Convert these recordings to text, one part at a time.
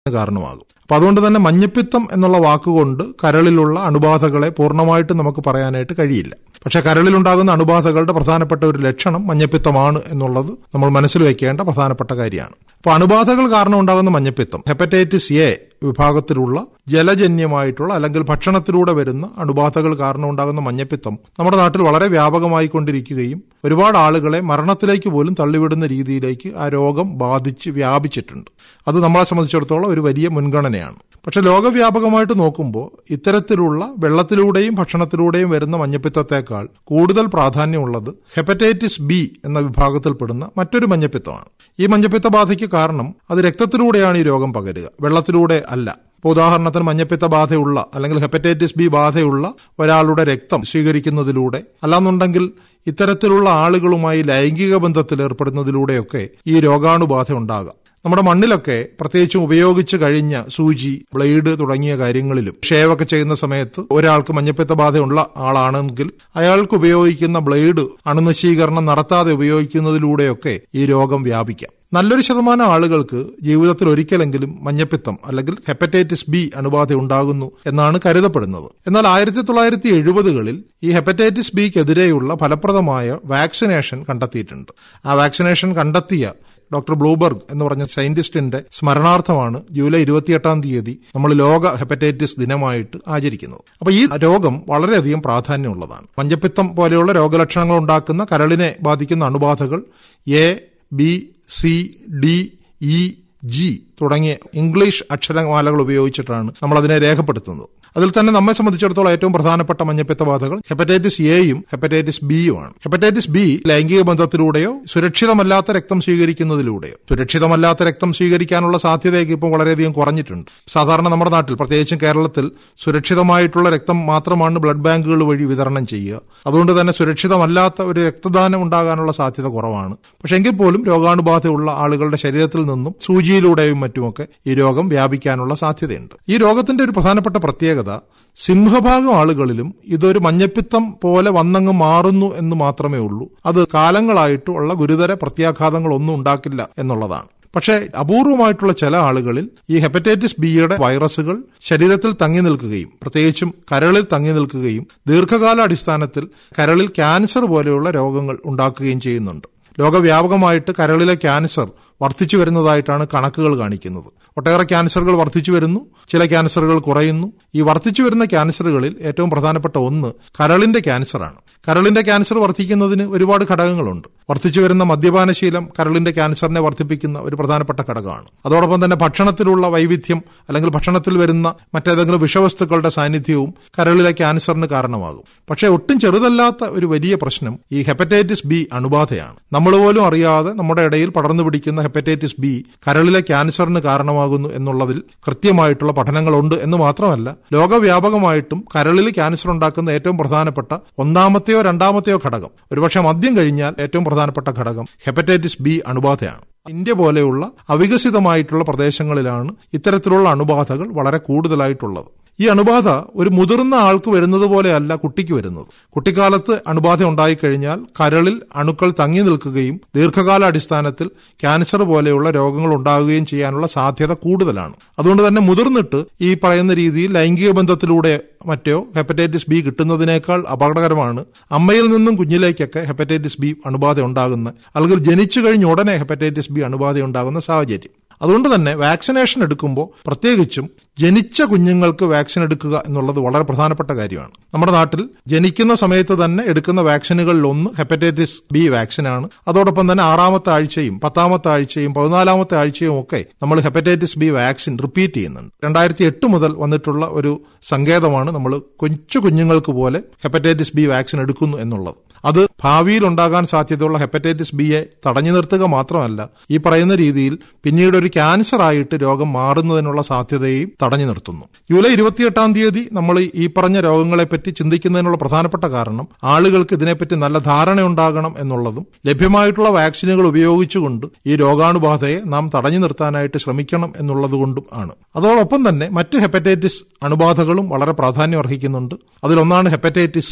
കാരണമാകും അപ്പൊ അതുകൊണ്ട് തന്നെ മഞ്ഞപ്പിത്തം എന്നുള്ള വാക്കുകൊണ്ട് കരളിലുള്ള അണുബാധകളെ പൂർണ്ണമായിട്ട് നമുക്ക് പറയാനായിട്ട് കഴിയില്ല പക്ഷെ കരളിലുണ്ടാകുന്ന അണുബാധകളുടെ പ്രധാനപ്പെട്ട ഒരു ലക്ഷണം മഞ്ഞപ്പിത്തമാണ് എന്നുള്ളത് നമ്മൾ മനസ്സിൽ വെക്കേണ്ട പ്രധാനപ്പെട്ട കാര്യമാണ് അപ്പൊ അണുബാധകൾ കാരണം ഉണ്ടാകുന്ന മഞ്ഞപ്പിത്തം ഹെപ്പറ്റൈറ്റിസ് എ വിഭാഗത്തിലുള്ള ജലജന്യമായിട്ടുള്ള അല്ലെങ്കിൽ ഭക്ഷണത്തിലൂടെ വരുന്ന അണുബാധകൾ കാരണം ഉണ്ടാകുന്ന മഞ്ഞപ്പിത്തം നമ്മുടെ നാട്ടിൽ വളരെ വ്യാപകമായി കൊണ്ടിരിക്കുകയും ഒരുപാട് ആളുകളെ മരണത്തിലേക്ക് പോലും തള്ളിവിടുന്ന രീതിയിലേക്ക് ആ രോഗം ബാധിച്ച് വ്യാപിച്ചിട്ടുണ്ട് അത് നമ്മളെ സംബന്ധിച്ചിടത്തോളം ഒരു വലിയ മുൻഗണനയാണ് പക്ഷെ ലോകവ്യാപകമായിട്ട് നോക്കുമ്പോൾ ഇത്തരത്തിലുള്ള വെള്ളത്തിലൂടെയും ഭക്ഷണത്തിലൂടെയും വരുന്ന മഞ്ഞപ്പിത്തത്തേക്കാൾ കൂടുതൽ പ്രാധാന്യമുള്ളത് ഹെപ്പറ്റൈറ്റിസ് ബി എന്ന വിഭാഗത്തിൽപ്പെടുന്ന മറ്റൊരു മഞ്ഞപ്പിത്തമാണ് ഈ മഞ്ഞപ്പിത്ത ബാധയ്ക്ക് കാരണം അത് രക്തത്തിലൂടെയാണ് ഈ രോഗം പകരുക വെള്ളത്തിലൂടെ അല്ല ഇപ്പോൾ ഉദാഹരണത്തിന് മഞ്ഞപ്പിത്ത ബാധയുള്ള അല്ലെങ്കിൽ ഹെപ്പറ്റൈറ്റിസ് ബി ബാധയുള്ള ഒരാളുടെ രക്തം സ്വീകരിക്കുന്നതിലൂടെ അല്ലാന്നുണ്ടെങ്കിൽ ഇത്തരത്തിലുള്ള ആളുകളുമായി ലൈംഗിക ബന്ധത്തിൽ ഏർപ്പെടുന്നതിലൂടെയൊക്കെ ഈ രോഗാണുബാധ ഉണ്ടാകാം നമ്മുടെ മണ്ണിലൊക്കെ പ്രത്യേകിച്ചും ഉപയോഗിച്ച് കഴിഞ്ഞ സൂചി ബ്ലേഡ് തുടങ്ങിയ കാര്യങ്ങളിലും ഷേവൊക്കെ ചെയ്യുന്ന സമയത്ത് ഒരാൾക്ക് മഞ്ഞപ്പിത്ത ബാധയുള്ള ആളാണെങ്കിൽ അയാൾക്ക് ഉപയോഗിക്കുന്ന ബ്ലേഡ് അണുനശീകരണം നടത്താതെ ഉപയോഗിക്കുന്നതിലൂടെയൊക്കെ ഈ രോഗം വ്യാപിക്കാം നല്ലൊരു ശതമാനം ആളുകൾക്ക് ജീവിതത്തിൽ ഒരിക്കലെങ്കിലും മഞ്ഞപ്പിത്തം അല്ലെങ്കിൽ ഹെപ്പറ്റൈറ്റിസ് ബി അണുബാധ ഉണ്ടാകുന്നു എന്നാണ് കരുതപ്പെടുന്നത് എന്നാൽ ആയിരത്തി തൊള്ളായിരത്തി എഴുപതുകളിൽ ഈ ഹെപ്പറ്റൈറ്റിസ് ബിക്കെതിരെയുള്ള ഫലപ്രദമായ വാക്സിനേഷൻ കണ്ടെത്തിയിട്ടുണ്ട് ആ വാക്സിനേഷൻ കണ്ടെത്തിയ ഡോക്ടർ ബ്ലൂബർഗ് എന്ന് പറഞ്ഞ സയന്റിസ്റ്റിന്റെ സ്മരണാർത്ഥമാണ് ജൂലൈ ഇരുപത്തിയെട്ടാം തീയതി നമ്മൾ ലോക ഹെപ്പറ്റൈറ്റിസ് ദിനമായിട്ട് ആചരിക്കുന്നത് അപ്പൊ ഈ രോഗം വളരെയധികം പ്രാധാന്യമുള്ളതാണ് മഞ്ഞപ്പിത്തം പോലെയുള്ള രോഗലക്ഷണങ്ങൾ ഉണ്ടാക്കുന്ന കരളിനെ ബാധിക്കുന്ന അണുബാധകൾ A B C D E G തുടങ്ങിയ ഇംഗ്ലീഷ് അക്ഷരമാലകൾ ഉപയോഗിച്ചിട്ടാണ് നമ്മൾ അതിനെ രേഖപ്പെടുത്തുന്നത് അതിൽ തന്നെ നമ്മെ സംബന്ധിച്ചിടത്തോളം ഏറ്റവും പ്രധാനപ്പെട്ട മഞ്ഞപ്പിത്ത ബാധകൾ ഹെപ്പറ്റൈറ്റിസ് എയും ഹെപ്പറ്റൈറ്റിസ് ബിയുമാണ് ഹെപ്പറ്റൈറ്റിസ് ബി ലൈംഗിക ബന്ധത്തിലൂടെയോ സുരക്ഷിതമല്ലാത്ത രക്തം സ്വീകരിക്കുന്നതിലൂടെയോ സുരക്ഷിതമല്ലാത്ത രക്തം സ്വീകരിക്കാനുള്ള സാധ്യതയൊക്കെ ഇപ്പോൾ വളരെയധികം കുറഞ്ഞിട്ടുണ്ട് സാധാരണ നമ്മുടെ നാട്ടിൽ പ്രത്യേകിച്ചും കേരളത്തിൽ സുരക്ഷിതമായിട്ടുള്ള രക്തം മാത്രമാണ് ബ്ലഡ് ബാങ്കുകൾ വഴി വിതരണം ചെയ്യുക അതുകൊണ്ട് തന്നെ സുരക്ഷിതമല്ലാത്ത ഒരു രക്തദാനം ഉണ്ടാകാനുള്ള സാധ്യത കുറവാണ് പക്ഷെ എങ്കിൽ പോലും രോഗാണുബാധയുള്ള ആളുകളുടെ ശരീരത്തിൽ നിന്നും സൂചിയിലൂടെയും മറ്റുമൊക്കെ ഈ രോഗം വ്യാപിക്കാനുള്ള സാധ്യതയുണ്ട് ഈ രോഗത്തിന്റെ ഒരു പ്രധാനപ്പെട്ട പ്രത്യേകത സിംഹഭാഗം ആളുകളിലും ഇതൊരു മഞ്ഞപ്പിത്തം പോലെ വന്നങ്ങ് മാറുന്നു എന്ന് മാത്രമേ ഉള്ളൂ അത് കാലങ്ങളായിട്ടുള്ള ഗുരുതര പ്രത്യാഘാതങ്ങളൊന്നും ഉണ്ടാക്കില്ല എന്നുള്ളതാണ് പക്ഷേ അപൂർവമായിട്ടുള്ള ചില ആളുകളിൽ ഈ ഹെപ്പറ്റൈറ്റിസ് ബിയുടെ വൈറസുകൾ ശരീരത്തിൽ തങ്ങി നിൽക്കുകയും പ്രത്യേകിച്ചും കരളിൽ തങ്ങി നിൽക്കുകയും ദീർഘകാല അടിസ്ഥാനത്തിൽ കരളിൽ ക്യാൻസർ പോലെയുള്ള രോഗങ്ങൾ ഉണ്ടാക്കുകയും ചെയ്യുന്നുണ്ട് ലോകവ്യാപകമായിട്ട് കരളിലെ ക്യാൻസർ വർദ്ധിച്ചു വരുന്നതായിട്ടാണ് കണക്കുകൾ കാണിക്കുന്നത് ഒട്ടേറെ ക്യാൻസറുകൾ വർദ്ധിച്ചു വരുന്നു ചില ക്യാൻസറുകൾ കുറയുന്നു ഈ വർദ്ധിച്ചു വരുന്ന ക്യാൻസറുകളിൽ ഏറ്റവും പ്രധാനപ്പെട്ട ഒന്ന് കരളിന്റെ ക്യാൻസറാണ് കരളിന്റെ ക്യാൻസർ വർദ്ധിക്കുന്നതിന് ഒരുപാട് ഘടകങ്ങളുണ്ട് വർദ്ധിച്ചു വരുന്ന മദ്യപാനശീലം കരളിന്റെ ക്യാൻസറിനെ വർദ്ധിപ്പിക്കുന്ന ഒരു പ്രധാനപ്പെട്ട ഘടകമാണ് അതോടൊപ്പം തന്നെ ഭക്ഷണത്തിലുള്ള വൈവിധ്യം അല്ലെങ്കിൽ ഭക്ഷണത്തിൽ വരുന്ന മറ്റേതെങ്കിലും വിഷവസ്തുക്കളുടെ സാന്നിധ്യവും കരളിലെ ക്യാൻസറിന് കാരണമാകും പക്ഷേ ഒട്ടും ചെറുതല്ലാത്ത ഒരു വലിയ പ്രശ്നം ഈ ഹെപ്പറ്റൈറ്റിസ് ബി അണുബാധയാണ് നമ്മൾ പോലും അറിയാതെ നമ്മുടെ ഇടയിൽ പടർന്നു പിടിക്കുന്ന ഹെപ്പറ്റൈറ്റിസ് ബി കരളിലെ ക്യാൻസറിന് കാരണമാകുന്നു എന്നുള്ളതിൽ കൃത്യമായിട്ടുള്ള പഠനങ്ങളുണ്ട് എന്ന് മാത്രമല്ല ലോകവ്യാപകമായിട്ടും കരളിൽ ക്യാൻസർ ഉണ്ടാക്കുന്ന ഏറ്റവും പ്രധാനപ്പെട്ട ഒന്നാമത്തെയോ രണ്ടാമത്തെയോ ഘടകം ഒരുപക്ഷെ മദ്യം കഴിഞ്ഞാൽ ഏറ്റവും പ്രധാനപ്പെട്ട ഘടകം ഹെപ്പറ്റൈറ്റിസ് ബി അണുബാധയാണ് ഇന്ത്യ പോലെയുള്ള അവികസിതമായിട്ടുള്ള പ്രദേശങ്ങളിലാണ് ഇത്തരത്തിലുള്ള അണുബാധകൾ വളരെ കൂടുതലായിട്ടുള്ളത് ഈ അണുബാധ ഒരു മുതിർന്ന ആൾക്ക് വരുന്നത് പോലെയല്ല കുട്ടിക്ക് വരുന്നത് കുട്ടിക്കാലത്ത് അണുബാധ ഉണ്ടായിക്കഴിഞ്ഞാൽ കരളിൽ അണുക്കൾ തങ്ങി നിൽക്കുകയും ദീർഘകാല അടിസ്ഥാനത്തിൽ ക്യാൻസർ പോലെയുള്ള രോഗങ്ങൾ ഉണ്ടാകുകയും ചെയ്യാനുള്ള സാധ്യത കൂടുതലാണ് അതുകൊണ്ട് തന്നെ മുതിർന്നിട്ട് ഈ പറയുന്ന രീതിയിൽ ലൈംഗിക ബന്ധത്തിലൂടെ മറ്റോ ഹെപ്പറ്റൈറ്റിസ് ബി കിട്ടുന്നതിനേക്കാൾ അപകടകരമാണ് അമ്മയിൽ നിന്നും കുഞ്ഞിലേക്കൊക്കെ ഹെപ്പറ്റൈറ്റിസ് ബി അണുബാധ ഉണ്ടാകുന്ന അല്ലെങ്കിൽ ജനിച്ചു കഴിഞ്ഞ ഉടനെ ഹെപ്പറ്റൈറ്റിസ് ബി അണുബാധ ഉണ്ടാകുന്ന സാഹചര്യം അതുകൊണ്ട് തന്നെ വാക്സിനേഷൻ എടുക്കുമ്പോൾ പ്രത്യേകിച്ചും ജനിച്ച കുഞ്ഞുങ്ങൾക്ക് വാക്സിൻ എടുക്കുക എന്നുള്ളത് വളരെ പ്രധാനപ്പെട്ട കാര്യമാണ് നമ്മുടെ നാട്ടിൽ ജനിക്കുന്ന സമയത്ത് തന്നെ എടുക്കുന്ന വാക്സിനുകളിൽ ഒന്ന് ഹെപ്പറ്റൈറ്റിസ് ബി വാക്സിനാണ് അതോടൊപ്പം തന്നെ ആറാമത്തെ ആഴ്ചയും പത്താമത്തെ ആഴ്ചയും പതിനാലാമത്തെ ആഴ്ചയും ഒക്കെ നമ്മൾ ഹെപ്പറ്റൈറ്റിസ് ബി വാക്സിൻ റിപ്പീറ്റ് ചെയ്യുന്നുണ്ട് രണ്ടായിരത്തി എട്ട് മുതൽ വന്നിട്ടുള്ള ഒരു സങ്കേതമാണ് നമ്മൾ കൊച്ചു കുഞ്ഞുങ്ങൾക്ക് പോലെ ഹെപ്പറ്റൈറ്റിസ് ബി വാക്സിൻ എടുക്കുന്നു എന്നുള്ളത് അത് ഭാവിയിൽ ഉണ്ടാകാൻ സാധ്യതയുള്ള ഹെപ്പറ്റൈറ്റിസ് ബിയെ തടഞ്ഞു നിർത്തുക മാത്രമല്ല ഈ പറയുന്ന രീതിയിൽ പിന്നീട് ഒരു ക്യാൻസർ ആയിട്ട് രോഗം മാറുന്നതിനുള്ള സാധ്യതയും തടഞ്ഞു നിർത്തുന്നു ജൂലൈ ഇരുപത്തിയെട്ടാം തീയതി നമ്മൾ ഈ പറഞ്ഞ രോഗങ്ങളെപ്പറ്റി ചിന്തിക്കുന്നതിനുള്ള പ്രധാനപ്പെട്ട കാരണം ആളുകൾക്ക് ഇതിനെപ്പറ്റി നല്ല ധാരണ ഉണ്ടാകണം എന്നുള്ളതും ലഭ്യമായിട്ടുള്ള വാക്സിനുകൾ ഉപയോഗിച്ചുകൊണ്ട് ഈ രോഗാണുബാധയെ നാം തടഞ്ഞു നിർത്താനായിട്ട് ശ്രമിക്കണം എന്നുള്ളതുകൊണ്ടും ആണ് അതോടൊപ്പം തന്നെ മറ്റ് ഹെപ്പറ്റൈറ്റിസ് അണുബാധകളും വളരെ പ്രാധാന്യം അർഹിക്കുന്നുണ്ട് അതിലൊന്നാണ് hepatitis C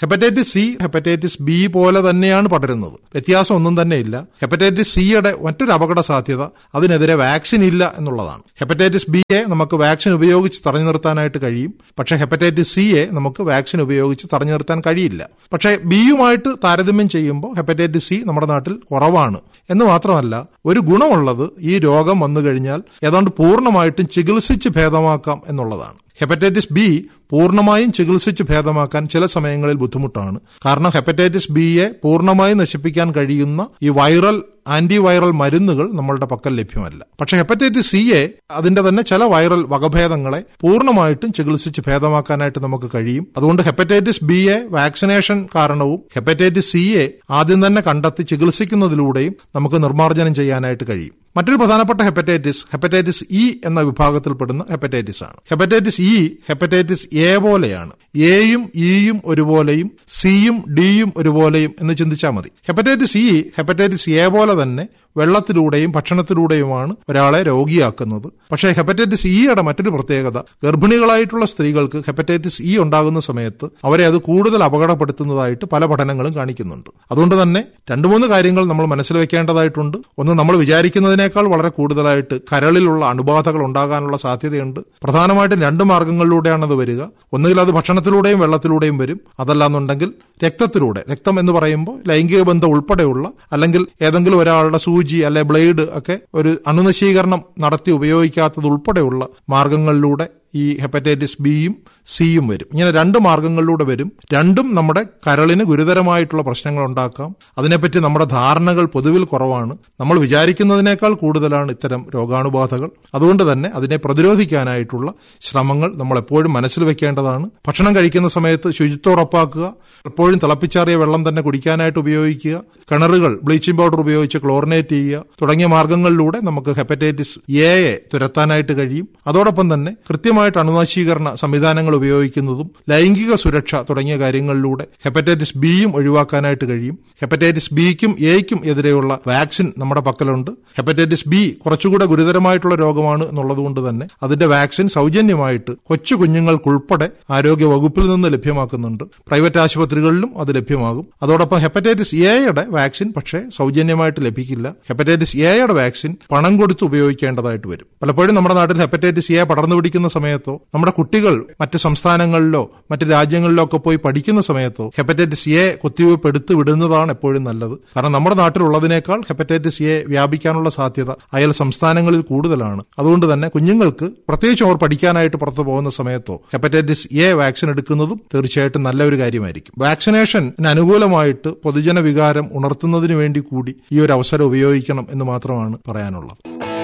hepatitis C hepatitis B പോലെ തന്നെയാണ് പടരുന്നത് വ്യത്യാസം ഒന്നും തന്നെയില്ല ഹെപ്പറ്റൈറ്റിസ് സിയുടെ മറ്റൊരു അപകട സാധ്യത അതിനെതിരെ വാക്സിൻ ഇല്ല എന്നുള്ളതാണ് ഹെപ്പറ്റൈറ്റിസ് ബിയെ നമുക്ക് വാക്സിൻ ഉപയോഗിച്ച് തടഞ്ഞു നിർത്താനായിട്ട് കഴിയും പക്ഷേ ഹെപ്പറ്റൈറ്റിസ് സിയെ നമുക്ക് വാക്സിൻ ഉപയോഗിച്ച് തടഞ്ഞു നിർത്താൻ കഴിയില്ല പക്ഷേ ബിയുമായിട്ട് താരതമ്യം ചെയ്യുമ്പോൾ ഹെപ്പറ്റൈറ്റിസ് സി നമ്മുടെ നാട്ടിൽ കുറവാണ് എന്ന് മാത്രമല്ല ഒരു ഗുണമുള്ളത് ഈ രോഗം വന്നു കഴിഞ്ഞാൽ ഏതാണ്ട് പൂർണ്ണമായിട്ടും ചികിത്സിച്ച് ഭേദമാക്കാം എന്നുള്ളതാണ് ഹെപ്പറ്റൈറ്റിസ് ബി പൂർണ്ണമായും ചികിത്സിച്ച് ഭേദമാക്കാൻ ചില സമയങ്ങളിൽ ബുദ്ധിമുട്ടാണ് കാരണം ഹെപ്പറ്റൈറ്റിസ് ബിയെ പൂർണ്ണമായും നശിപ്പിക്കാൻ കഴിയുന്ന ഈ വൈറൽ ആന്റിവൈറൽ മരുന്നുകൾ നമ്മളുടെ പക്കൽ ലഭ്യമല്ല പക്ഷെ ഹെപ്പറ്റൈറ്റിസ് സിയെ അതിന്റെ തന്നെ ചില വൈറൽ വകഭേദങ്ങളെ പൂർണ്ണമായിട്ടും ചികിത്സിച്ച് ഭേദമാക്കാനായിട്ട് നമുക്ക് കഴിയും അതുകൊണ്ട് ഹെപ്പറ്റൈറ്റിസ് ബിയെ വാക്സിനേഷൻ കാരണവും ഹെപ്പറ്റൈറ്റിസ് സിയെ ആദ്യം തന്നെ കണ്ടെത്തി ചികിത്സിക്കുന്നതിലൂടെയും നമുക്ക് നിർമ്മാർജ്ജനം ചെയ്യാനായിട്ട് കഴിയും മറ്റൊരു പ്രധാനപ്പെട്ട ഹെപ്പറ്റൈറ്റിസ് ഹെപ്പറ്റൈറ്റിസ് ഇ എന്ന വിഭാഗത്തിൽപ്പെടുന്ന ഹെപ്പറ്റൈറ്റിസ് ആണ് ഹെപ്പറ്റൈറ്റിസ് ഇ ഹെപ്പറ്റൈറ്റിസ് എ പോലെയാണ് എയും ഇയും ഒരുപോലെയും സിയും ഡിയും ഒരുപോലെയും എന്ന് ചിന്തിച്ചാൽ മതി ഹെപ്പറ്റൈറ്റിസ് ഇ ഹെപ്പറ്റൈറ്റിസ് എ പോലെ തന്നെ വെള്ളത്തിലൂടെയും ഭക്ഷണത്തിലൂടെയുമാണ് ഒരാളെ രോഗിയാക്കുന്നത് പക്ഷേ ഹെപ്പറ്റൈറ്റിസ് ഇയുടെ മറ്റൊരു പ്രത്യേകത ഗർഭിണികളായിട്ടുള്ള സ്ത്രീകൾക്ക് ഹെപ്പറ്റൈറ്റിസ് ഇ ഉണ്ടാകുന്ന സമയത്ത് അവരെ അത് കൂടുതൽ അപകടപ്പെടുത്തുന്നതായിട്ട് പല പഠനങ്ങളും കാണിക്കുന്നുണ്ട് അതുകൊണ്ട് തന്നെ രണ്ടു മൂന്ന് കാര്യങ്ങൾ നമ്മൾ മനസ്സിൽ വെക്കേണ്ടതായിട്ടുണ്ട് ഒന്ന് നമ്മൾ വിചാരിക്കുന്നതിനേക്കാൾ വളരെ കൂടുതലായിട്ട് കരളിലുള്ള അണുബാധകൾ ഉണ്ടാകാനുള്ള സാധ്യതയുണ്ട് പ്രധാനമായിട്ടും രണ്ട് മാർഗങ്ങളിലൂടെയാണ് അത് വരിക ഒന്നുകിൽ അത് ഭക്ഷണത്തിലൂടെയും വെള്ളത്തിലൂടെയും വരും അതല്ലാന്നുണ്ടെങ്കിൽ രക്തത്തിലൂടെ രക്തം എന്ന് പറയുമ്പോൾ ലൈംഗിക ബന്ധം ഉൾപ്പെടെയുള്ള അല്ലെങ്കിൽ ഏതെങ്കിലും ഒരാളുടെ സൂചി അല്ലെ ബ്ലേഡ് ഒക്കെ ഒരു അണുനശീകരണം നടത്തി ഉപയോഗിക്കാത്തത് ഉൾപ്പെടെയുള്ള മാർഗങ്ങളിലൂടെ ഈ ഹെപ്പറ്റൈറ്റിസ് ബിയും സിയും വരും ഇങ്ങനെ രണ്ട് മാർഗങ്ങളിലൂടെ വരും രണ്ടും നമ്മുടെ കരളിന് ഗുരുതരമായിട്ടുള്ള പ്രശ്നങ്ങൾ ഉണ്ടാക്കാം അതിനെപ്പറ്റി നമ്മുടെ ധാരണകൾ പൊതുവിൽ കുറവാണ് നമ്മൾ വിചാരിക്കുന്നതിനേക്കാൾ കൂടുതലാണ് ഇത്തരം രോഗാണുബാധകൾ അതുകൊണ്ട് തന്നെ അതിനെ പ്രതിരോധിക്കാനായിട്ടുള്ള ശ്രമങ്ങൾ നമ്മൾ എപ്പോഴും മനസ്സിൽ വെക്കേണ്ടതാണ് ഭക്ഷണം കഴിക്കുന്ന സമയത്ത് ശുചിത്വം ഉറപ്പാക്കുക എപ്പോഴും തിളപ്പിച്ചാറിയ വെള്ളം തന്നെ കുടിക്കാനായിട്ട് ഉപയോഗിക്കുക കിണറുകൾ ബ്ലീച്ചിങ് പൗഡർ ഉപയോഗിച്ച് ക്ലോറിനേറ്റ് ചെയ്യുക തുടങ്ങിയ മാർഗങ്ങളിലൂടെ നമുക്ക് ഹെപ്പറ്റൈറ്റിസ് എയെ തുരത്താനായിട്ട് കഴിയും അതോടൊപ്പം തന്നെ കൃത്യമായിട്ട് അണുനാശീകരണ സംവിധാനങ്ങൾ ഉപയോഗിക്കുന്നതും ലൈംഗിക സുരക്ഷ തുടങ്ങിയ കാര്യങ്ങളിലൂടെ ഹെപ്പറ്റൈറ്റിസ് ബിയും ഒഴിവാക്കാനായിട്ട് കഴിയും ഹെപ്പറ്റൈറ്റിസ് ബിക്കും എയ്ക്കും എതിരെയുള്ള വാക്സിൻ നമ്മുടെ പക്കലുണ്ട് ഹെപ്പറ്റൈറ്റിസ് ബി കുറച്ചുകൂടെ ഗുരുതരമായിട്ടുള്ള രോഗമാണ് എന്നുള്ളതുകൊണ്ട് തന്നെ അതിന്റെ വാക്സിൻ സൗജന്യമായിട്ട് കൊച്ചു കുഞ്ഞുങ്ങൾക്കുൾപ്പെടെ ആരോഗ്യ വകുപ്പിൽ നിന്ന് ലഭ്യമാക്കുന്നുണ്ട് പ്രൈവറ്റ് ആശുപത്രികളിലും അത് ലഭ്യമാകും അതോടൊപ്പം ഹെപ്പറ്റൈറ്റിസ് എയുടെ വാക്സിൻ പക്ഷേ സൗജന്യമായിട്ട് ലഭിക്കില്ല ഹെപ്പറ്റൈറ്റിസ് എയുടെ വാക്സിൻ പണം കൊടുത്ത് ഉപയോഗിക്കേണ്ടതായിട്ട് വരും പലപ്പോഴും നമ്മുടെ നാട്ടിൽ ഹെപ്പറ്റൈറ്റിസ് എ പടർന്നു പിടിക്കുന്ന സമയത്തോ നമ്മുടെ കുട്ടികൾ മറ്റ് സംസ്ഥാനങ്ങളിലോ മറ്റ് രാജ്യങ്ങളിലോ ഒക്കെ പോയി പഠിക്കുന്ന സമയത്തോ ഹെപ്പറ്റൈറ്റിസ് എ കുത്തിവയ്പ് എടുത്ത് വിടുന്നതാണ് എപ്പോഴും നല്ലത് കാരണം നമ്മുടെ നാട്ടിലുള്ളതിനേക്കാൾ ഹെപ്പറ്റൈറ്റിസ് എ വ്യാപിക്കാനുള്ള സാധ്യത അയൽ സംസ്ഥാനങ്ങളിൽ കൂടുതലാണ് അതുകൊണ്ട് തന്നെ കുഞ്ഞുങ്ങൾക്ക് പ്രത്യേകിച്ചും അവർ പഠിക്കാനായിട്ട് പുറത്തു പോകുന്ന സമയത്തോ ഹെപ്പറ്റൈറ്റിസ് എ വാക്സിൻ എടുക്കുന്നതും തീർച്ചയായിട്ടും നല്ല ഒരു കാര്യമായിരിക്കും വാക്സിനേഷന് അനുകൂലമായിട്ട് പൊതുജന വികാരം ഉണർത്തുന്നതിന് വേണ്ടി കൂടി ഈ ഒരു അവസരം ഉപയോഗിക്കണം എന്ന് മാത്രമാണ് പറയാനുള്ളത്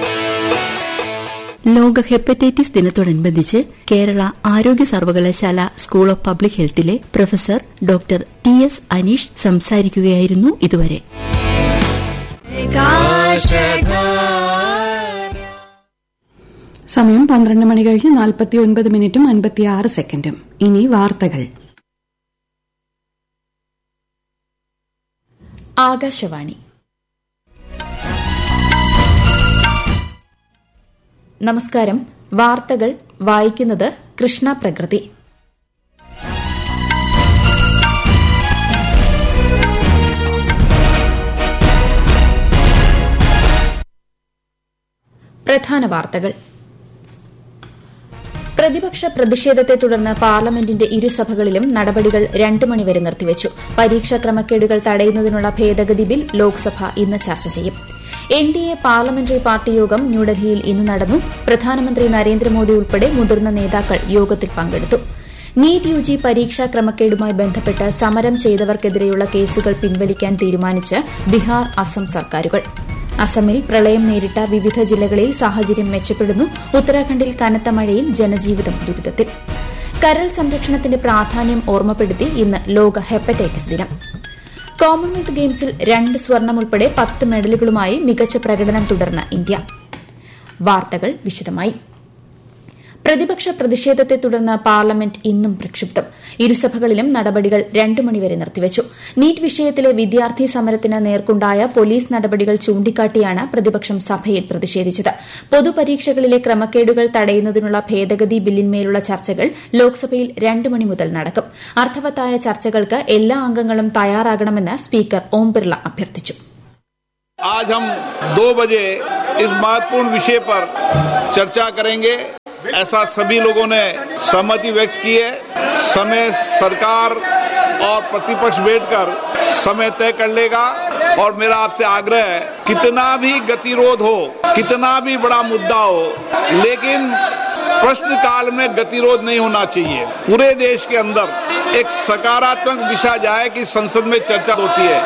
ലോക ഹെപ്പറ്റൈറ്റിസ് ദിനത്തോടനുബന്ധിച്ച് കേരള ആരോഗ്യ സർവകലാശാല സ്കൂൾ ഓഫ് പബ്ലിക് ഹെൽത്തിലെ professor doctor T S Aneesh സംസാരിക്കുകയായിരുന്നു ഇതുവരെ സമയം പന്ത്രണ്ട് മണി കഴിഞ്ഞ് നാൽപ്പത്തി ഒൻപത് മിനിറ്റും അൻപത്തിയാറ് സെക്കൻഡും ഇനി വാർത്തകൾ ആകാശവാണി നമസ്കാരം വാർത്തകൾ വായിക്കുന്നത് കൃഷ്ണ പ്രകൃതി പ്രധാന വാർത്തകൾ പ്രതിപക്ഷ പ്രതിഷേധത്തെ തുടർന്ന് പാർലമെന്റിന്റെ ഇരുസഭകളിലും നടപടികൾ രണ്ടു മണിവരെ നിർത്തിവച്ചു പരീക്ഷാ ക്രമക്കേടുകൾ തടയുന്നതിനുള്ള ഭേദഗതി ബിൽ ലോക്സഭ ഇന്ന് ചർച്ച ചെയ്യും N D A parliamentary party യോഗം ന്യൂഡൽഹിയിൽ ഇന്ന് നടന്നു പ്രധാനമന്ത്രി നരേന്ദ്രമോദി ഉൾപ്പെടെ മുതിർന്ന നേതാക്കൾ യോഗത്തിൽ പങ്കെടുത്തു നീറ്റ് യു ജി പരീക്ഷാ ക്രമക്കേടുമായി ബന്ധപ്പെട്ട് സമരം ചെയ്തവർക്കെതിരെയുള്ള കേസുകൾ പിൻവലിക്കാൻ തീരുമാനിച്ച് ബീഹാർ അസം സർക്കാരുകൾ അസമിൽ പ്രളയം നേരിട്ട വിവിധ ജില്ലകളിൽ സാഹചര്യം മെച്ചപ്പെടുന്നു ഉത്തരാഖണ്ഡിൽ കനത്ത മഴയിൽ ജനജീവിതം ദുരിതത്തിൽ കരൾ സംരക്ഷണത്തിന്റെ പ്രാധാന്യം ഓർമ്മപ്പെടുത്തി ഇന്ന് ലോക ഹെപ്പറ്റൈറ്റിസ് ദിനം കോമൺവെൽത്ത് ഗെയിംസിൽ രണ്ട് സ്വർണം ഉൾപ്പെടെ പത്ത് മെഡലുകളുമായി മികച്ച പ്രകടനം തുടർന്ന ഇന്ത്യ വാർത്തകൾ വിശദമായി പ്രതിപക്ഷ പ്രതിഷേധത്തെ തുടർന്ന് പാർലമെന്റ് ഇന്നും പ്രക്ഷുബ്ധം ഇരുസഭകളിലും നടപടികൾ രണ്ടു മണിവരെ നിർത്തിവച്ചു നീറ്റ് വിഷയത്തിലെ വിദ്യാർത്ഥി സമരത്തിന് നേർക്കുണ്ടായ പോലീസ് നടപടികൾ ചൂണ്ടിക്കാട്ടിയാണ് പ്രതിപക്ഷം സഭയിൽ പ്രതിഷേധിച്ചത് പൊതുപരീക്ഷകളിലെ ക്രമക്കേടുകൾ തടയുന്നതിനുള്ള ഭേദഗതി ബില്ലിന്മേലുള്ള ചർച്ചകൾ ലോക്സഭയിൽ രണ്ടു മണി മുതൽ നടക്കും അർത്ഥവത്തായ ചർച്ചകൾക്ക് എല്ലാ അംഗങ്ങളും തയ്യാറാകണമെന്ന് സ്പീക്കർ ഓം ബിർള അഭ്യർത്ഥിച്ചു आज हम दो बजे इस महत्वपूर्ण विषय पर चर्चा करेंगे ऐसा सभी लोगों ने सहमति व्यक्त की है समय सरकार और प्रतिपक्ष बैठकर समय तय कर लेगा और मेरा आपसे आग्रह है कितना भी गतिरोध हो कितना भी बड़ा मुद्दा हो लेकिन प्रश्न काल में गतिरोध नहीं होना चाहिए पूरे देश के अंदर एक सकारात्मक दिशा जाए कि संसद में चर्चा होती है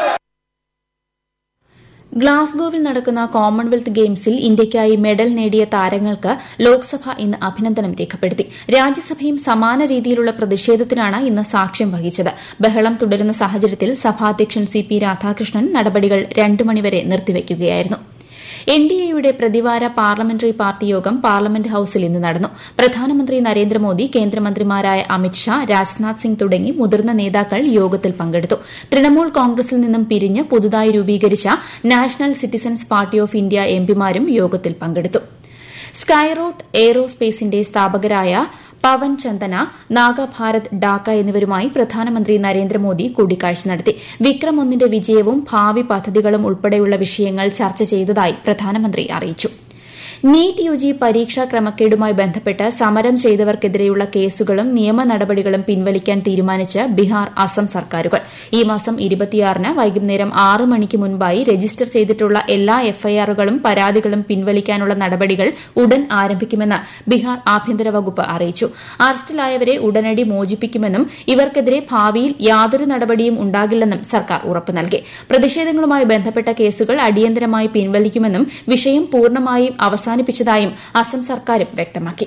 ഗ്ലാസ്ഗോവിൽ നടക്കുന്ന കോമൺവെൽത്ത് ഗെയിംസിൽ ഇന്ത്യയ്ക്കായി മെഡൽ നേടിയ താരങ്ങൾക്ക് ലോക്സഭ ഇന്ന് അഭിനന്ദനം രേഖപ്പെടുത്തി രാജ്യസഭയും സമാന രീതിയിലുള്ള പ്രതിഷേധത്തിനാണ് ഇന്ന് സാക്ഷ്യം വഹിച്ചത് ബഹളം തുടരുന്ന സാഹചര്യത്തിൽ സഭാധ്യക്ഷൻ സി പി രാധാകൃഷ്ണൻ നടപടികൾ രണ്ടു മണിവരെ നിർത്തിവയ്ക്കുകയായിരുന്നു എൻ ഡി എയുടെ പ്രതിവാര പാർലമെന്ററി പാർട്ടി യോഗം പാർലമെന്റ് ഹൌസിൽ ഇന്ന് നടന്നു പ്രധാനമന്ത്രി നരേന്ദ്രമോദി കേന്ദ്രമന്ത്രിമാരായ അമിത്ഷാ രാജ്നാഥ് സിംഗ് തുടങ്ങി മുതിർന്ന നേതാക്കൾ യോഗത്തിൽ പങ്കെടുത്തു തൃണമൂൽ കോൺഗ്രസിൽ നിന്നും പിരിഞ്ഞ് പുതുതായി രൂപീകരിച്ച national citizens party of India എംപിമാരും യോഗത്തിൽ പങ്കെടുത്തു സ്കൈറോട്ട് എയ്റോസ്പേസിന്റെ സ്ഥാപകരായ പവൻ ചന്ദന നാഗഭാരത് ഡാക്ക എന്നിവരുമായി പ്രധാനമന്ത്രി നരേന്ദ്രമോദി കൂടിക്കാഴ്ച നടത്തി വിക്രം ഒന്നിന്റെ വിജയവും ഭാവി പദ്ധതികളും ഉൾപ്പെടെയുള്ള വിഷയങ്ങൾ ചർച്ച ചെയ്തതായി പ്രധാനമന്ത്രി അറിയിച്ചു നീറ്റ് യുജി പരീക്ഷാ ക്രമക്കേടുമായി ബന്ധപ്പെട്ട് സമരം ചെയ്തവർക്കെതിരെയുള്ള കേസുകളും നിയമ നടപടികളും പിൻവലിക്കാൻ തീരുമാനിച്ച് ബീഹാർ അസം സർക്കാരുകൾ ഈ മാസം ഇരുപത്തിയാറിന് വൈകുന്നേരം ആറ് മണിക്ക് മുൻപായി രജിസ്റ്റർ ചെയ്തിട്ടുള്ള എല്ലാ എഫ്ഐആറുകളും പരാതികളും പിൻവലിക്കാനുള്ള നടപടികൾ ഉടൻ ആരംഭിക്കുമെന്ന് ബീഹാർ ആഭ്യന്തര വകുപ്പ് അറിയിച്ചു അറസ്റ്റിലായവരെ ഉടനടി മോചിപ്പിക്കുമെന്നും ഇവർക്കെതിരെ ഭാവിയിൽ യാതൊരു നടപടിയും ഉണ്ടാകില്ലെന്നും സർക്കാർ ഉറപ്പ് നൽകി പ്രതിഷേധങ്ങളുമായി ബന്ധപ്പെട്ട കേസുകൾ അടിയന്തരമായി പിൻവലിക്കുമെന്നും വിഷയം പൂർണ്ണമായും അവസാനിപ്പിച്ചതായും അസം സർക്കാരും വ്യക്തമാക്കി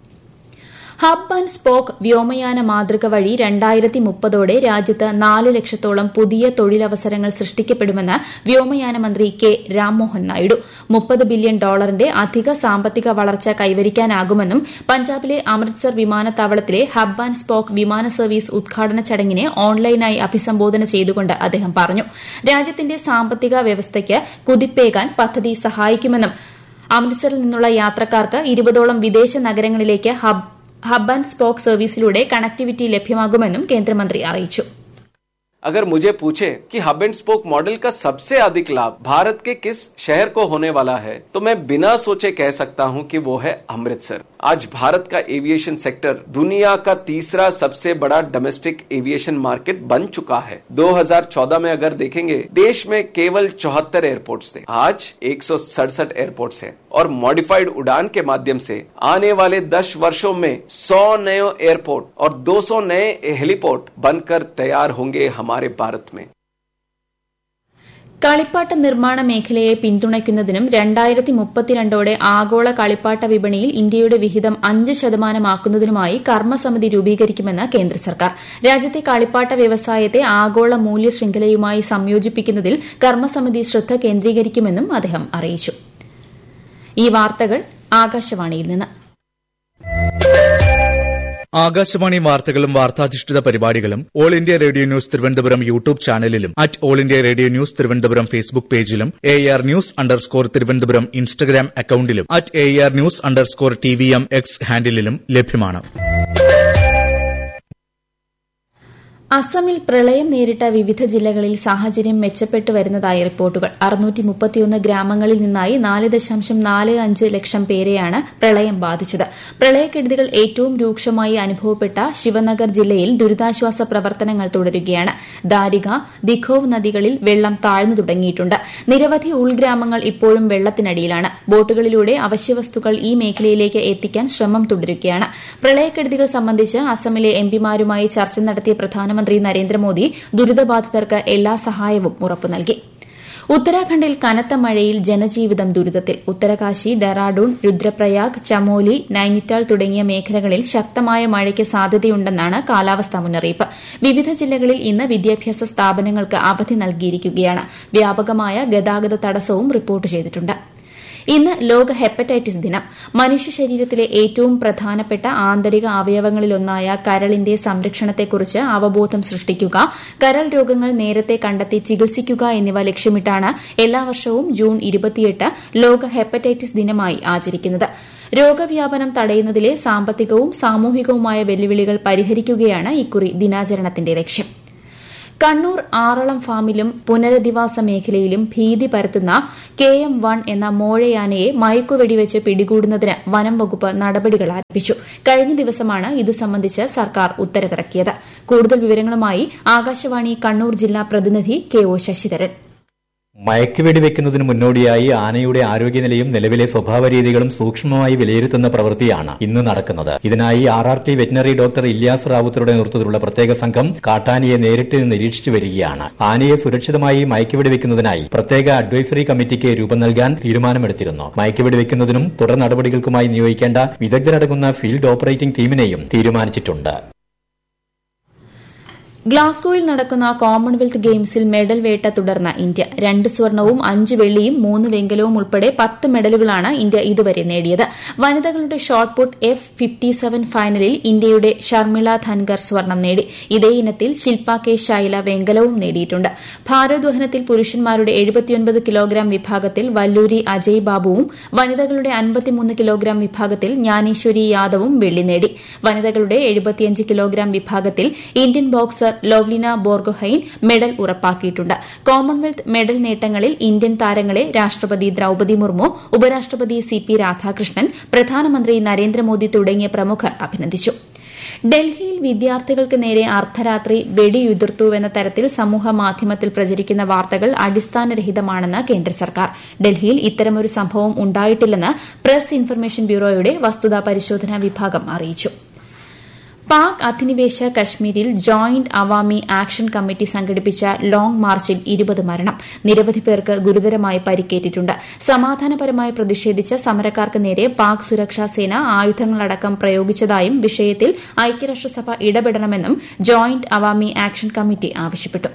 ഹബ് ആൻഡ് സ്പോക്ക് വ്യോമയാന മാതൃക വഴി രണ്ടായിരത്തി മുപ്പതോടെ രാജ്യത്ത് നാല് ലക്ഷത്തോളം പുതിയ തൊഴിലവസരങ്ങൾ സൃഷ്ടിക്കപ്പെടുമെന്ന് വ്യോമയാന മന്ത്രി കെ രാംമോഹൻ നായിഡു മുപ്പത് ബില്യൺ ഡോളറിന്റെ അധിക സാമ്പത്തിക വളർച്ച കൈവരിക്കാനാകുമെന്നും പഞ്ചാബിലെ അമൃത്സർ വിമാനത്താവളത്തിലെ ഹബ് ആൻഡ് സ്പോക്ക് വിമാന സർവീസ് ഉദ്ഘാടന ചടങ്ങിനെ ഓൺലൈനായി അഭിസംബോധന ചെയ്തുകൊണ്ട് അദ്ദേഹം പറഞ്ഞു രാജ്യത്തിന്റെ സാമ്പത്തിക വ്യവസ്ഥയ്ക്ക് കുതിപ്പേകാൻ പദ്ധതി സഹായിക്കുമെന്നും അമൃത്സറിൽ നിന്നുള്ള യാത്രക്കാർക്ക് ഇരുപതോളം വിദേശ നഗരങ്ങളിലേക്ക് ഹബ് ഹബ് ആൻഡ് സ്പോക്ക് സർവീസിലൂടെ കണക്ടിവിറ്റി ലഭ്യമാകുമെന്നും കേന്ദ്രമന്ത്രി അറിയിച്ചു अगर मुझे पूछे कि हब एंड स्पोक मॉडल का सबसे अधिक लाभ भारत के किस शहर को होने वाला है तो मैं बिना सोचे कह सकता हूं कि वो है अमृतसर आज भारत का एविएशन सेक्टर दुनिया का तीसरा सबसे बड़ा डोमेस्टिक एविएशन मार्केट बन चुका है 2014 में अगर देखेंगे देश में केवल चौहत्तर एयरपोर्ट्स थे आज एक एयरपोर्ट्स हैं और मॉडिफाइड उड़ान के माध्यम से आने वाले 10 वर्षों में 100 नए एयरपोर्ट और 200 नए हेलीपोर्ट बनकर तैयार होंगे हमारे भारत में കളിപ്പാട്ട നിർമ്മാണ മേഖലയെ പിന്തുണയ്ക്കുന്നതിനും രണ്ടായിരത്തി മുപ്പത്തിരണ്ടോടെ ആഗോള കളിപ്പാട്ട വിപണിയിൽ ഇന്ത്യയുടെ വിഹിതം അഞ്ച് ശതമാനമാക്കുന്നതിനുമായി കർമ്മസമിതി രൂപീകരിക്കുമെന്ന് കേന്ദ്ര സർക്കാർ രാജ്യത്തെ കളിപ്പാട്ട വ്യവസായത്തെ ആഗോള മൂല്യ ശൃംഖലയുമായി സംയോജിപ്പിക്കുന്നതിൽ കർമ്മസമിതി ശ്രദ്ധ കേന്ദ്രീകരിക്കുമെന്നും അദ്ദേഹം അറിയിച്ചു ഈ വാർത്തകൾ ആകാശവാണിയിൽ നിന്ന് ആകാശവാണി വാർത്തകളും വാർത്താധിഷ്ഠിത പരിപാടികളും all India radio news Thiruvananthapuram YouTube ചാനലിലും at all India radio news Thiruvananthapuram Facebook പേജിലും A R news underscore Thiruvananthapuram Instagram അക്കൌണ്ടിലും at A R news underscore T V M X ഹാൻഡിലും ലഭ്യമാണ് അസമിൽ പ്രളയം നേരിട്ട വിവിധ ജില്ലകളിൽ സാഹചര്യം മെച്ചപ്പെട്ടു വരുന്നതായി റിപ്പോർട്ടുകൾ അറുന്നൂറ്റി മുപ്പത്തിയൊന്ന് ഗ്രാമങ്ങളിൽ നിന്നായി നാല് ദശാംശം നാല് അഞ്ച് ലക്ഷം പേരെയാണ് പ്രളയം ബാധിച്ചത് പ്രളയക്കെടുതികൾ ഏറ്റവും രൂക്ഷമായി അനുഭവപ്പെട്ട ശിവനഗർ ജില്ലയിൽ ദുരിതാശ്വാസ പ്രവർത്തനങ്ങൾ തുടരുകയാണ് ദാരിക ദിഖോവ് നദികളിൽ വെള്ളം താഴ്ന്നു തുടങ്ങിയിട്ടുണ്ട് നിരവധി ഉൾഗ്രാമങ്ങൾ ഇപ്പോഴും വെള്ളത്തിനടിയിലാണ് ബോട്ടുകളിലൂടെ അവശ്യവസ്തുക്കൾ ഈ മേഖലയിലേക്ക് എത്തിക്കാൻ ശ്രമം തുടരുകയാണ് പ്രളയക്കെടുതികൾ സംബന്ധിച്ച് അസമിലെ എംപിമാരുമായി ചർച്ച നടത്തിയ പ്രധാനമന്ത്രി നരേന്ദ്രമോദി ദുരിതബാധിതർക്ക് എല്ലാ സഹായവും ഉറപ്പു നൽകി ഉത്തരാഖണ്ഡിൽ കനത്ത മഴയിൽ ജനജീവിതം ദുരിതത്തിൽ ഉത്തരകാശി ഡെറാഡൂൺ രുദ്രപ്രയാഗ് ചമോലി നൈനിറ്റാൾ തുടങ്ങിയ മേഖലകളിൽ ശക്തമായ മഴയ്ക്ക് സാധ്യതയുണ്ടെന്നാണ് കാലാവസ്ഥാ മുന്നറിയിപ്പ് വിവിധ ജില്ലകളിൽ ഇന്ന് വിദ്യാഭ്യാസ സ്ഥാപനങ്ങൾക്ക് അവധി നൽകിയിരിക്കുകയാണ് വ്യാപകമായ ഗതാഗത തടസ്സവും റിപ്പോർട്ട് ചെയ്തിട്ടുണ്ട് ഇന്ന് ലോക ഹെപ്പറ്റൈറ്റിസ് ദിനം മനുഷ്യ ശരീരത്തിലെ ഏറ്റവും പ്രധാനപ്പെട്ട ആന്തരിക അവയവങ്ങളിലൊന്നായ കരളിന്റെ സംരക്ഷണത്തെക്കുറിച്ച് അവബോധം സൃഷ്ടിക്കുക കരൾ രോഗങ്ങൾ നേരത്തെ കണ്ടെത്തി ചികിത്സിക്കുക എന്നിവ ലക്ഷ്യമിട്ടാണ് എല്ലാ വർഷവും ജൂൺ ഇരുപത്തിയെട്ട് ലോക ഹെപ്പറ്റൈറ്റിസ് ദിനമായി ആചരിക്കുന്നത് രോഗവ്യാപനം തടയുന്നതിലെ സാമ്പത്തികവും സാമൂഹികവുമായ വെല്ലുവിളികൾ പരിഹരിക്കുകയാണ് ഇക്കുറി ദിനാചരണത്തിന്റെ ലക്ഷ്യം കണ്ണൂർ ആറളം ഫാമിലും പുനരധിവാസ മേഖലയിലും ഭീതി പരത്തുന്ന കെ എം വൺ എന്ന മോഴയാനയെ മയക്കുവെടിവെച്ച് പിടികൂടുന്നതിന് വനം വകുപ്പ് നടപടികൾ ആരംഭിച്ചു കഴിഞ്ഞ ദിവസമാണ് ഇതു സംബന്ധിച്ച് സർക്കാർ ഉത്തരവിറക്കിയത് കൂടുതൽ വിവരങ്ങളുമായി ആകാശവാണി കണ്ണൂർ ജില്ലാ പ്രതിനിധി കെ ഒ ശശിധരൻ മയക്കുവെടി വെക്കുന്നതിന് മുന്നോടിയായി ആനയുടെ ആരോഗ്യനിലയും നിലവിലെ സ്വഭാവ രീതികളും സൂക്ഷ്മമായി വിലയിരുത്തുന്ന പ്രവൃത്തിയാണ് ഇന്ന് നടക്കുന്നത് ഇതിനായി R R T veterinary doctor Ilyas Rawther നേതൃത്വത്തിലുള്ള പ്രത്യേക സംഘം കാട്ടാനയെ നേരിട്ട് നിരീക്ഷിച്ചു വരികയാണ് ആനയെ സുരക്ഷിതമായി മയക്കുവെടി വെക്കുന്നതിനായി പ്രത്യേക അഡ്വൈസറി കമ്മിറ്റിക്ക് രൂപം നൽകാൻ തീരുമാനമെടുത്തിരുന്നു മയക്കുവെടി വെക്കുന്നതിനും തുടർ നടപടികൾക്കുമായി നിയോഗിക്കേണ്ട വിദഗ്ധരടങ്ങുന്ന ഫീൽഡ് ഓപ്പറേറ്റിംഗ് ടീമിനെയും തീരുമാനിച്ചിട്ടുണ്ട് ഗ്ലാസ്ഗോയിൽ നടക്കുന്ന കോമൺവെൽത്ത് ഗെയിംസിൽ മെഡൽ വേട്ട തുടർന്ന ഇന്ത്യ രണ്ട് സ്വർണവും അഞ്ച് വെള്ളിയും മൂന്ന് വെങ്കലവും ഉൾപ്പെടെ പത്ത് മെഡലുകളാണ് ഇന്ത്യ ഇതുവരെ നേടിയത് വനിതകളുടെ shot put F fifty seven ഫൈനലിൽ ഇന്ത്യയുടെ ഷർമിള ധൻകർ സ്വർണം നേടി ഇതേ ഇനത്തിൽ ശിൽപ കെ ശൈല വെങ്കലവും നേടിയിട്ടുണ്ട് ഭാരോദ്വഹനത്തിൽ പുരുഷന്മാരുടെ എഴുപത്തിയൊൻപത് കിലോഗ്രാം വിഭാഗത്തിൽ വല്ലൂരി അജയ് ബാബുവും വനിതകളുടെ അൻപത്തിമൂന്ന് കിലോഗ്രാം വിഭാഗത്തിൽ ജ്ഞാനേശ്വരി യാദവും വെള്ളി നേടി വനിതകളുടെ എഴുപത്തിയഞ്ച് കിലോഗ്രാം വിഭാഗത്തിൽ Indian boxer Lovlina Borgohain medal ഉറപ്പാക്കിയിട്ടുണ്ട് കോമൺവെൽത്ത് മെഡൽ നേട്ടങ്ങളിൽ ഇന്ത്യൻ താരങ്ങളെ രാഷ്ട്രപതി ദ്രൌപതി മുർമു ഉപരാഷ്ട്രപതി സി പി രാധാകൃഷ്ണൻ പ്രധാനമന്ത്രി നരേന്ദ്രമോദി തുടങ്ങിയ പ്രമുഖർ അഭിനന്ദിച്ചു ഡൽഹിയിൽ വിദ്യാർത്ഥികൾക്ക് നേരെ അർദ്ധരാത്രി വെടിയുതിർത്തുവെന്ന തരത്തിൽ സമൂഹ മാധ്യമത്തിൽ പ്രചരിക്കുന്ന വാർത്തകൾ അടിസ്ഥാനരഹിതമാണെന്ന് കേന്ദ്ര സർക്കാർ ഡൽഹിയിൽ ഇത്തരമൊരു സംഭവം ഉണ്ടായിട്ടില്ലെന്ന് പ്രസ് ഇൻഫർമേഷൻ ബ്യൂറോയുടെ വസ്തുതാ പരിശോധനാ വിഭാഗം അറിയിച്ചു പാക് അധിനിവേശ കശ്മീരിൽ ജോയിന്റ് അവാമി ആക്ഷൻ കമ്മിറ്റി സംഘടിപ്പിച്ച ലോങ് മാർച്ചിൽ ഇരുപത് മരണം നിരവധി പേർക്ക് ഗുരുതരമായി പരിക്കേറ്റിട്ടുണ്ട് സമാധാനപരമായി പ്രതിഷേധിച്ച സമരക്കാർക്ക് നേരെ പാക് സുരക്ഷാ സേന ആയുധങ്ങളടക്കം പ്രയോഗിച്ചതായും വിഷയത്തിൽ ഐക്യരാഷ്ട്രസഭ ഇടപെടണമെന്നും ജോയിന്റ് അവാമി ആക്ഷൻ കമ്മിറ്റി ആവശ്യപ്പെട്ടു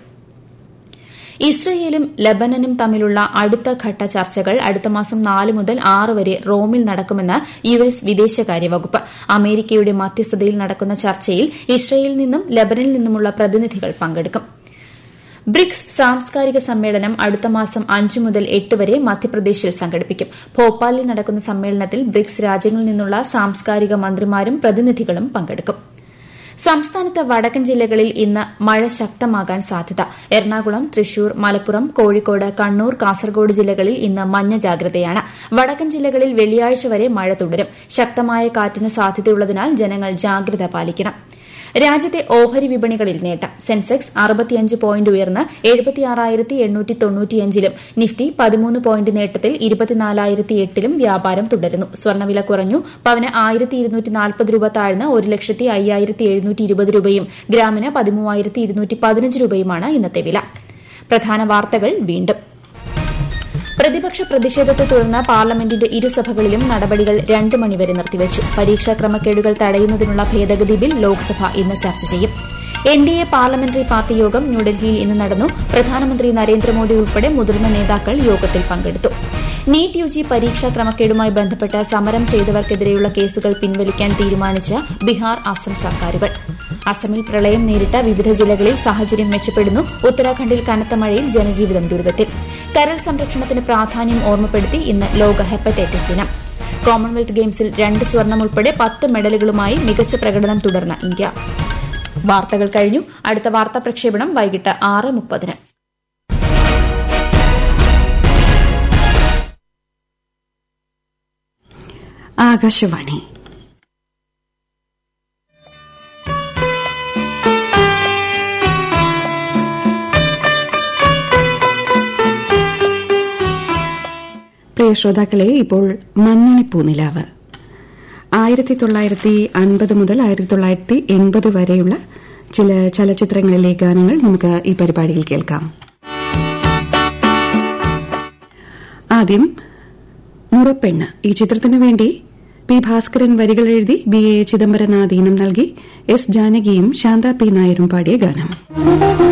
ഇസ്രയേലും ലബനനും തമ്മിലുള്ള അടുത്തഘട്ട ചർച്ചകൾ അടുത്ത മാസം നാല് മുതൽ ആറ് വരെ റോമിൽ നടക്കുമെന്ന് യു എസ് വിദേശകാര്യ വകുപ്പ് അമേരിക്കയുടെ മധ്യസ്ഥതയിൽ നടക്കുന്ന ചർച്ചയിൽ ഇസ്രയേലിൽ നിന്നും ലബനനിൽ നിന്നുമുള്ള പ്രതിനിധികൾ പങ്കെടുക്കും ബ്രിക്സ് സാംസ്കാരിക സമ്മേളനം അടുത്ത മാസം അഞ്ച് മുതൽ എട്ട് വരെ മധ്യപ്രദേശിൽ സംഘടിപ്പിക്കും ഭോപ്പാലിൽ നടക്കുന്ന സമ്മേളനത്തിൽ ബ്രിക്സ് രാജ്യങ്ങളിൽ നിന്നുള്ള സാംസ്കാരിക മന്ത്രിമാരും പ്രതിനിധികളും പങ്കെടുക്കും സംസ്ഥാനത്ത് വടക്കൻ ജില്ലകളിൽ ഇന്ന് മഴ ശക്തമാകാൻ സാധ്യത എറണാകുളം തൃശൂർ മലപ്പുറം കോഴിക്കോട് കണ്ണൂർ കാസർഗോഡ് ജില്ലകളിൽ ഇന്ന് മഞ്ഞ ജാഗ്രതയാണ് വടക്കൻ ജില്ലകളിൽ വെള്ളിയാഴ്ച വരെ മഴ തുടരും ശക്തമായ കാറ്റിന് സാധ്യതയുള്ളതിനാൽ ജനങ്ങൾ ജാഗ്രത പാലിക്കണം രാജ്യത്തെ ഓഹരി വിപണികളിൽ നേട്ടം സെൻസെക്സ് അറുപത്തിയഞ്ച് പോയിന്റ് ഉയർന്ന് എഴുപത്തിയാറായിരത്തി എണ്ണൂറ്റി തൊണ്ണൂറ്റിയഞ്ചിലും നിഫ്റ്റി പതിമൂന്ന് പോയിന്റ് നേട്ടത്തിൽ ഇരുപത്തിനാലായിരത്തി എട്ടിലും വ്യാപാരം തുടരുന്നു സ്വർണ്ണവില കുറഞ്ഞു പവന് ആയിരത്തി ഇരുന്നൂറ്റി നാൽപ്പത് രൂപ താഴ്ന്ന് ഒരു ലക്ഷത്തി അയ്യായിരത്തി എഴുന്നൂറ്റി ഇരുപത് രൂപയും ഗ്രാമിന് പതിമൂവായിരത്തി ഇരുന്നൂറ്റി പതിനഞ്ച് രൂപയുമാണ് ഇന്നത്തെ വില പ്രധാന വാർത്തകൾ വീണ്ടും പ്രതിപക്ഷ പ്രതിഷേധത്തെ തുടർന്ന് പാർലമെന്റിന്റെ ഇരുസഭകളിലും നടപടികൾ രണ്ട് മണിവരെ നിർത്തിവച്ചു പരീക്ഷാ ക്രമക്കേടുകൾ തടയുന്നതിനുള്ള ഭേദഗതി ബിൽ ലോക്സഭ ഇന്ന് ചർച്ച ചെയ്യും N D A parliamentary party യോഗം ന്യൂഡൽഹിയിൽ ഇന്ന് നടന്നു പ്രധാനമന്ത്രി നരേന്ദ്രമോദി ഉൾപ്പെടെ മുതിർന്ന നേതാക്കൾ യോഗത്തിൽ പങ്കെടുത്തു നീറ്റ് യു ജി പരീക്ഷാ ക്രമക്കേടുമായി ബന്ധപ്പെട്ട് സമരം ചെയ്തവർക്കെതിരെയുള്ള കേസുകൾ പിൻവലിക്കാൻ തീരുമാനിച്ച ബീഹാർ അസം സർക്കാരുകൾ അസമിൽ പ്രളയം നേരിട്ട വിവിധ ജില്ലകളിൽ സാഹചര്യം മെച്ചപ്പെടുന്നു ഉത്തരാഖണ്ഡിൽ കനത്ത മഴയിൽ ജനജീവിതം ദുരിതത്തിൽ കരൾ സംരക്ഷണത്തിന് പ്രാധാന്യം ഓർമ്മപ്പെടുത്തി ഇന്ന് ലോക ഹെപ്പറ്റൈറ്റിസ് ദിനം കോമൺവെൽത്ത് ഗെയിംസിൽ രണ്ട് സ്വർണം ഉൾപ്പെടെ പത്ത് മെഡലുകളുമായി മികച്ച പ്രകടനം തുടർന്ന ഇന്ത്യ വാർത്തകൾ കഴിഞ്ഞു അടുത്ത വാർത്താ പ്രക്ഷേപണം വൈകിട്ട് ആറ് മുപ്പതിന് ആകാശവാണി പ്രിയ ശ്രോതാക്കളെ ഇപ്പോൾ മഞ്ഞണി പൂനിലാവ് ആയിരത്തി തൊള്ളായിരത്തി അൻപത് മുതൽ ആയിരത്തി തൊള്ളായിരത്തി എൺപത് വരെയുള്ള ചില ചലച്ചിത്രങ്ങളിലെ ഗാനങ്ങൾ നമുക്ക് ഈ പരിപാടിയിൽ കേൾക്കാം ആദ്യം മുറപ്പെണ്ണ് ഈ ചിത്രത്തിനു വേണ്ടി പി ഭാസ്കരൻ വരികൾ എഴുതി ബി എ ചിദംബരനാഥീനം നൽകി എസ് ജാനകിയും ശാന്ത പി നായരും പാടിയ ഗാനം